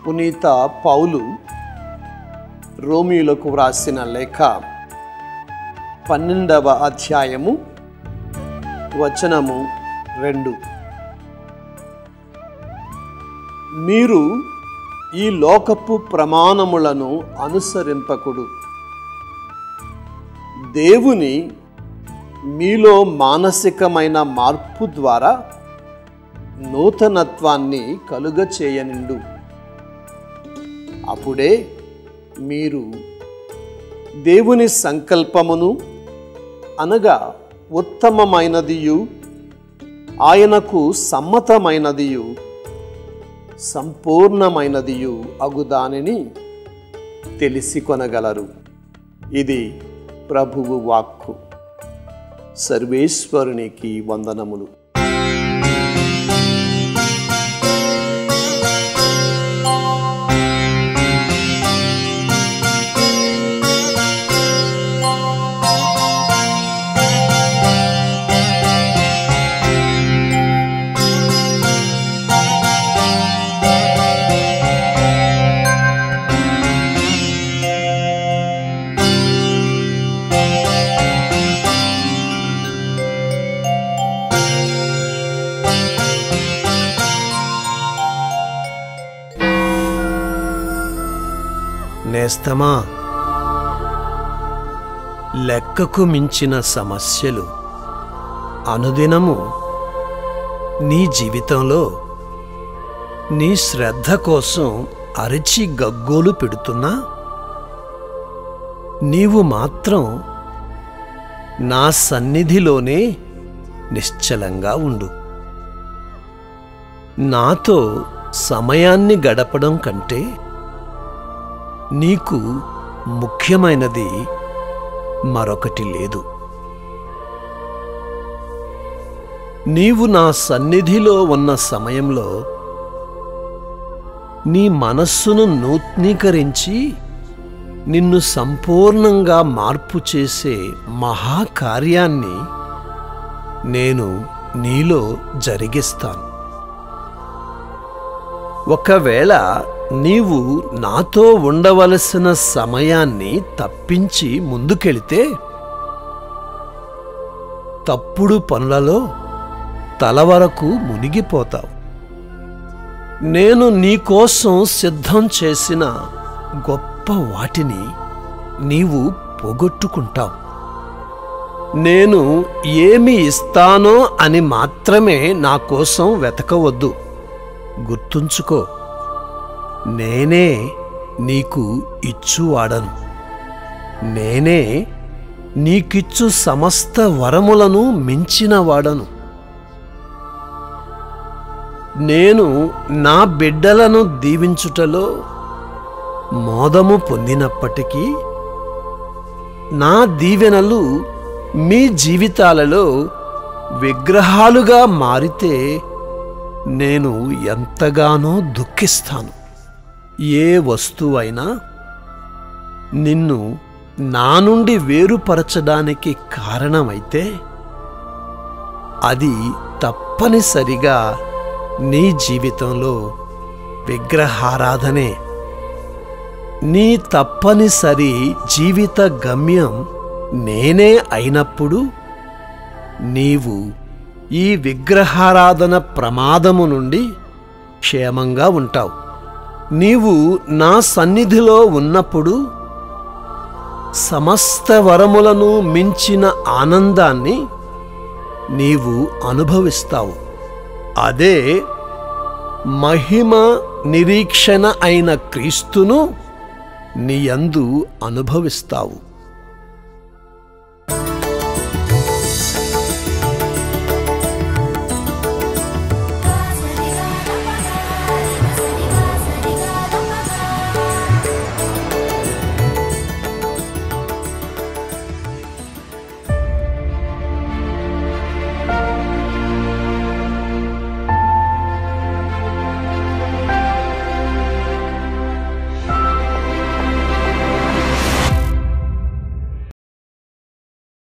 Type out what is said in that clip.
పునీత పౌలు రోమియోలకు వ్రాసిన లేఖ పన్నెండవ అధ్యాయము వచనము రెండు మీరు ఈ లోకపు ప్రమాణములను అనుసరింపకుడు దేవుని మీలో మానసికమైన మార్పు ద్వారా నూతనత్వాన్ని కలుగ చేయనిండు అప్పుడే మీరు దేవుని సంకల్పమును అనగా ఉత్తమమైనదియు ఆయనకు సమ్మతమైనదియు సంపూర్ణమైనదియు అగు దానిని తెలిసి కొనగలరు ఇది ప్రభువు వాక్కు సర్వేశ్వరునికి వందనములు నేస్తమా లెక్కకు మించిన సమస్యలు అనుదినము నీ జీవితంలో నీ శ్రద్ధ కోసం అరిచి గగ్గోలు పెడుతున్నా నీవు మాత్రం నా సన్నిధిలోనే నిశ్చలంగా ఉండు నాతో సమయాన్ని గడపడం కంటే నీకు ముఖ్యమైనది మరొకటి లేదు నీవు నా సన్నిధిలో ఉన్న సమయంలో నీ మనస్సును నూత్నీకరించి నిన్ను సంపూర్ణంగా మార్పు చేసే మహాకార్యాన్ని నేను నీలో జరిగిస్తాను ఒకవేళ నీవు నాతో ఉండవలసిన సమయాన్ని తప్పించి ముందుకెళితే తప్పుడు పనులలో తల వరకు మునిగిపోతావు నేను నీకోసం సిద్ధం చేసిన గొప్ప వాటిని నీవు పోగొట్టుకుంటావు నేను ఏమి ఇస్తానో అని మాత్రమే నా కోసం వెతకవద్దు గుర్తుంచుకో నేనే నీకు ఇచ్చువాడను నేనే నీకిచ్చు సమస్త వరములను మించినవాడను నేను నా బిడ్డలను దీవించుటలో మోదము పొందినప్పటికీ నా దీవెనలు మీ జీవితాలలో విగ్రహాలుగా మారితే నేను ఎంతగానో దుఃఖిస్తాను ఏ వస్తువైనా నిన్ను నా నుండి వేరుపరచడానికి కారణమైతే అది తప్పనిసరిగా నీ జీవితంలో విగ్రహారాధనే నీ తప్పనిసరి జీవిత గమ్యం నేనే అయినప్పుడు నీవు ఈ విగ్రహారాధన ప్రమాదము నుండి క్షేమంగా ఉంటావు నీవు నా సన్నిధిలో ఉన్నప్పుడు సమస్త వరములను మించిన ఆనందాన్ని నీవు అనుభవిస్తావు అదే మహిమ నిరీక్షణ అయిన క్రీస్తును నీయందు అనుభవిస్తావు